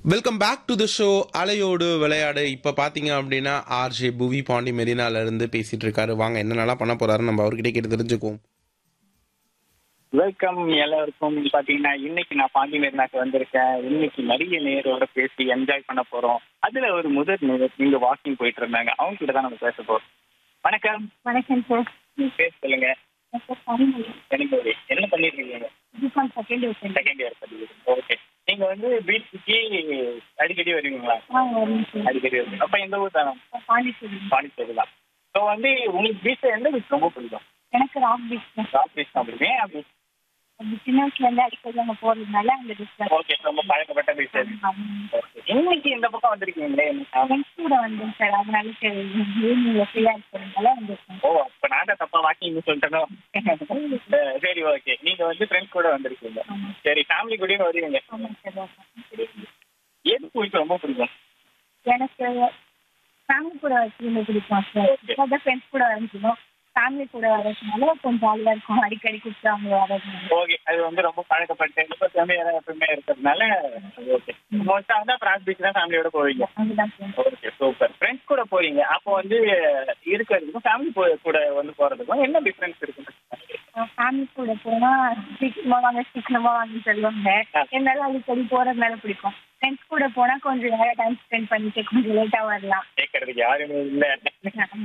Welcome back to the show அலையோடு விளையாடு இப்போ பார்த்தீங்க அப்படின்னா ஆர்ஜே புவி பாண்டி மெரினால இருந்து பேசிட்டு இருக்காரு வாங்க என்னென்னலாம் பண்ண போறாரு நம்ம அவர்கிட்ட கேட்டு தெரிஞ்சுக்குவோம் வெல்கம் எல்லாருக்கும் பாத்தீங்கன்னா இன்னைக்கு நான் பாண்டி மெரினாக்கு வந்திருக்கேன் இன்னைக்கு நிறைய நேரோட பேசி என்ஜாய் பண்ண போறோம் அதுல ஒரு முதல் நேர் நீங்க வாக்கிங் போயிட்டு இருந்தாங்க அவங்க கிட்ட தான் நம்ம பேச போறோம் வணக்கம் வணக்கம் சார் பேர் சொல்லுங்க சார் பரிமளி எனக்கு ஒரு என்ன பண்ணிருக்கீங்க B Com second year sir second year படிக்கிறீங்க ஓகே நீங்க வந்து பீச்சுக்கு அடிக்கடி வருவீங்களா ஆ வருங்க சார் அடிக்கடி வருவீங்க அப்ப எந்த ஊர் தானே பாண்டிச்சேரி பாண்டிச்சேரி தான் ஸோ வந்து உங்களுக்கு பீச் எந்த பீச் ரொம்ப பிடிக்கும் எனக்கு ராக் பீச் தான் ராக் பீச் தான் பிடிக்கும் ஏன் அப்படி அது சின்ன வயசுல இருந்து அடிக்கடி அங்கே போறதுனால அந்த பீச் தான் ஓகே ரொம்ப பழக்கப்பட்ட பீச் அது இன்னைக்கு இந்த பக்கம் வந்திருக்கீங்களே ஃப்ரெண்ட்ஸ் கூட வந்தேன் சார் அதனால சரி ஈவினிங்ல ஃப்ரீயா இருக்கிறதுனால வந்திருக்கேன் ஓ அப்ப நான் தான் தப்பா வாக்கிங் சொல்லிட்டேனோ சரி ஓகே நீங்க வந்து ஃப்ரெண்ட்ஸ் கூட வந்திருக்கீங்க ஆமா. சரி ஃபேமிலி கூடயும் வருவீங்க ஆமாம் சார் எது உங்களுக்கு ரொம்ப பிடிக்கும் எனக்கு ஃபேமிலி கூட வச்சுருந்து பிடிக்கும் சார் Okay. அதான் ஃப்ரெண்ட்ஸ் கூட வரணும் ஃபேமிலி கூட வரதுனால கொஞ்சம் ஜாலியாக இருக்கும் அடிக்கடி கூப்பிட்டு அவங்க வரதுனால ஓகே அது வந்து ரொம்ப பழக்கப்பட்ட இப்போ ஃபேமிலி எப்பவுமே இருக்கிறதுனால ஓகே மோஸ்டா வந்து அப்புறம் பீச் தான் ஃபேமிலியோட போவீங்க அங்கதான் சார் ஓகே சூப்பர் ஃப்ரெண்ட்ஸ் கூட போறீங்க அப்போ வந்து இருக்கிறதுக்கும் ஃபேமிலி கூட வந்து போறதுக்கும் என்ன டிஃபரன்ஸ் இருக்கு ஃபேமிலி கூட போனா சீக்கிரமா வாங்க சீக்கிரமா வாங்க சொல்லுவாங்க ஆ. என்னால அடிக்கடி போறதுனால பிடிக்கும் ஃப்ரெண்ட்ஸ் கூட போனா கொஞ்சம் நேரம் டைம் ஸ்பெண்ட் பண்ணிட்டு கொஞ்சம் லேட்டா வரலாம் கேட்கறதுக்கு யாருமே இல்லை